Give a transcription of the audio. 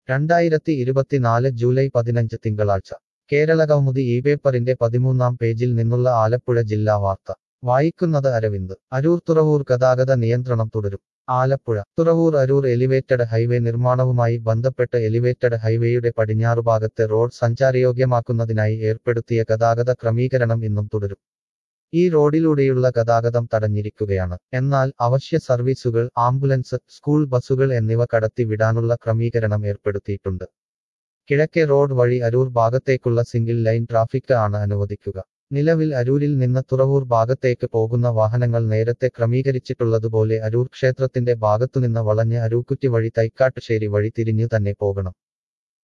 രണ്ടായിരത്തി ഇരുപത്തിനാല് ജൂലൈ പതിനഞ്ച് തിങ്കളാഴ്ച കേരള കൗമുദി ഈ പേപ്പറിന്റെ പതിമൂന്നാം പേജിൽ നിന്നുള്ള ആലപ്പുഴ ജില്ലാ വാർത്ത വായിക്കുന്നത് അരവിന്ദ് അരൂർ തുറവൂർ ഗതാഗത നിയന്ത്രണം തുടരും ആലപ്പുഴ തുറവൂർ അരൂർ എലിവേറ്റഡ് ഹൈവേ നിർമ്മാണവുമായി ബന്ധപ്പെട്ട് എലിവേറ്റഡ് ഹൈവേയുടെ പടിഞ്ഞാറുഭാഗത്തെ റോഡ് സഞ്ചാരയോഗ്യമാക്കുന്നതിനായി ഏർപ്പെടുത്തിയ ഗതാഗത ക്രമീകരണം ഇന്നും തുടരും ഈ റോഡിലൂടെയുള്ള ഗതാഗതം തടഞ്ഞിരിക്കുകയാണ് എന്നാൽ അവശ്യ സർവീസുകൾ ആംബുലൻസ് സ്കൂൾ ബസുകൾ എന്നിവ കടത്തി വിടാനുള്ള ക്രമീകരണം ഏർപ്പെടുത്തിയിട്ടുണ്ട് കിഴക്കേ റോഡ് വഴി അരൂർ ഭാഗത്തേക്കുള്ള സിംഗിൾ ലൈൻ ട്രാഫിക് ആണ് അനുവദിക്കുക നിലവിൽ അരൂരിൽ നിന്ന് തുറവൂർ ഭാഗത്തേക്ക് പോകുന്ന വാഹനങ്ങൾ നേരത്തെ ക്രമീകരിച്ചിട്ടുള്ളതുപോലെ അരൂർ ക്ഷേത്രത്തിന്റെ ഭാഗത്തുനിന്ന് വളഞ്ഞ് അരൂക്കുറ്റി വഴി തൈക്കാട്ടുശ്ശേരി വഴി തിരിഞ്ഞു തന്നെ പോകണം